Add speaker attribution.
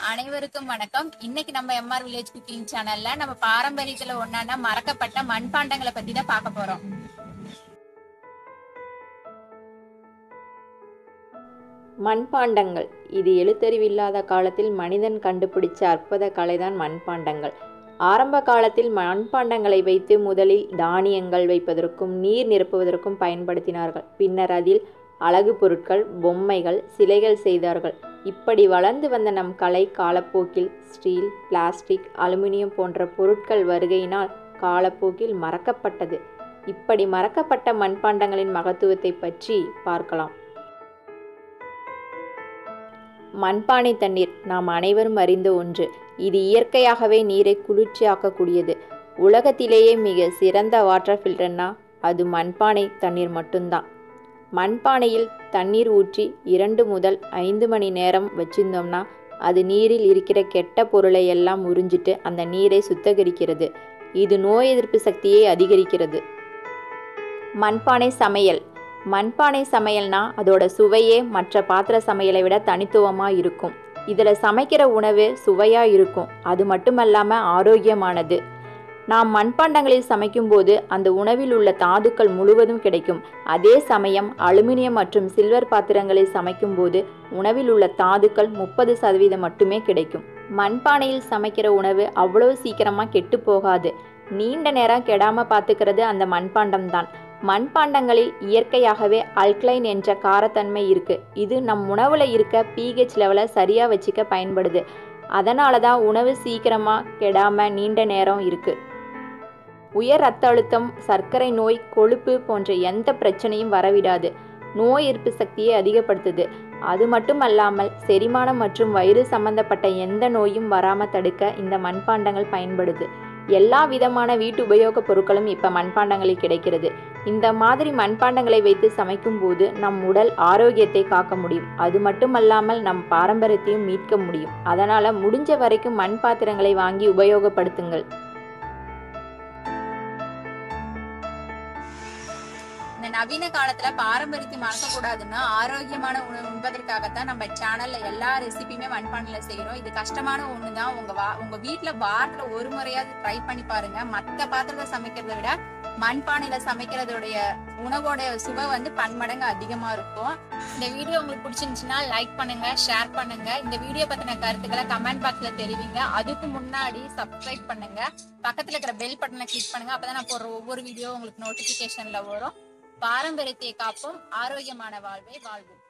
Speaker 1: அனைவருக்கும் வணக்கம் இன்னைக்கு நம்ம எம்ஆர் வில்லேஜ் குக்கிங் சேனல்ல நம்ம பாரம்பரியத்துல ஒன்னான மறக்கப்பட்ட மண்பாண்டங்களை பத்தி தான் பார்க்க போறோம்
Speaker 2: மண்பாண்டங்கள் இது எழுத்தறிவில்லாத காலத்தில் மனிதன் கண்டுபிடிச்ச அற்புத கலைதான் மண்பாண்டங்கள் ஆரம்ப காலத்தில் மண்பாண்டங்களை வைத்து முதலில் தானியங்கள் வைப்பதற்கும் நீர் நிரப்புவதற்கும் பயன்படுத்தினார்கள் பின்னர் அதில் அழகு பொருட்கள் பொம்மைகள் சிலைகள் செய்தார்கள் இப்படி வளர்ந்து வந்த நம் கலை காலப்போக்கில் ஸ்டீல் பிளாஸ்டிக் அலுமினியம் போன்ற பொருட்கள் வருகையினால் காலப்போக்கில் மறக்கப்பட்டது இப்படி மறக்கப்பட்ட மண்பாண்டங்களின் மகத்துவத்தை பற்றி பார்க்கலாம் மண்பானை தண்ணீர் நாம் அனைவரும் அறிந்த ஒன்று இது இயற்கையாகவே நீரை குளிர்ச்சியாக்கக்கூடியது உலகத்திலேயே மிக சிறந்த வாட்டர் ஃபில்டர்னா அது மண்பானை தண்ணீர் மட்டும்தான் மண்பானையில் தண்ணீர் ஊற்றி இரண்டு முதல் ஐந்து மணி நேரம் வச்சிருந்தோம்னா அது நீரில் இருக்கிற கெட்ட பொருளை எல்லாம் உறிஞ்சிட்டு அந்த நீரை சுத்தகரிக்கிறது இது நோய் எதிர்ப்பு சக்தியை அதிகரிக்கிறது மண்பானை சமையல் மண்பானை சமையல்னா அதோட சுவையே மற்ற பாத்திர சமையலை விட தனித்துவமாக இருக்கும் இதில் சமைக்கிற உணவு சுவையாக இருக்கும் அது மட்டுமல்லாமல் ஆரோக்கியமானது நாம் மண்பாண்டங்களில் சமைக்கும்போது அந்த உணவில் உள்ள தாதுக்கள் முழுவதும் கிடைக்கும் அதே சமயம் அலுமினியம் மற்றும் சில்வர் பாத்திரங்களில் சமைக்கும்போது உணவில் உள்ள தாதுக்கள் முப்பது சதவீதம் மட்டுமே கிடைக்கும் மண்பானையில் சமைக்கிற உணவு அவ்வளவு சீக்கிரமாக கெட்டு போகாது நீண்ட நேரம் கெடாம பார்த்துக்கிறது அந்த மண்பாண்டம் தான் மண்பாண்டங்களில் இயற்கையாகவே அல்க்ளைன் என்ற காரத்தன்மை இருக்கு இது நம் உணவுல இருக்க பிஹெச் லெவலை சரியா வச்சுக்க பயன்படுது அதனால தான் உணவு சீக்கிரமா கெடாம நீண்ட நேரம் இருக்கு உயர் ரத்த அழுத்தம் சர்க்கரை நோய் கொழுப்பு போன்ற எந்த பிரச்சனையும் வரவிடாது நோய் எதிர்ப்பு சக்தியை அதிகப்படுத்துது அது மட்டும் அல்லாமல் செரிமானம் மற்றும் வயிறு சம்பந்தப்பட்ட எந்த நோயும் வராம தடுக்க இந்த மண்பாண்டங்கள் பயன்படுது எல்லா விதமான வீட்டு உபயோகப் பொருட்களும் இப்போ மண்பாண்டங்களில் கிடைக்கிறது இந்த மாதிரி மண்பாண்டங்களை வைத்து சமைக்கும் போது நம் உடல் ஆரோக்கியத்தை காக்க முடியும் அது மட்டுமல்லாமல் நம் பாரம்பரியத்தையும் மீட்க முடியும் அதனால முடிஞ்ச வரைக்கும் மண் பாத்திரங்களை வாங்கி உபயோகப்படுத்துங்கள்
Speaker 1: இந்த நவீன காலத்துல பாரம்பரியத்தை மறக்க கூடாதுன்னா ஆரோக்கியமான உணவு உண்பதற்காகத்தான் நம்ம சேனல்ல எல்லா ரெசிபியுமே மண்பானையில செய்யறோம் இது கஷ்டமான ஒண்ணுதான் உங்க வா உங்க வீட்டுல வாரத்துல ஒரு முறையாவது ட்ரை பண்ணி பாருங்க மத்த பாத்திரத்தை சமைக்கிறதை விட மண்பானையில சமைக்கிறதுடைய உணவோட சுவை வந்து பன்மடங்கு அதிகமா இருக்கும் இந்த வீடியோ உங்களுக்கு பிடிச்சிருந்துச்சுன்னா லைக் பண்ணுங்க ஷேர் பண்ணுங்க இந்த வீடியோ பத்தின கருத்துக்களை கமெண்ட் பாக்ஸ்ல தெரிவிங்க அதுக்கு முன்னாடி சப்ஸ்கிரைப் பண்ணுங்க பக்கத்துல இருக்கிற பெல் பட்டனை கிளிக் பண்ணுங்க அப்பதான் நான் போடுற ஒவ்வொரு வீடியோ உங்களுக்கு நோட்டிபிகேஷன்ல வரும் பாரம்பரியத்தை காப்போம் ஆரோக்கியமான வாழ்வை வாழ்வோம்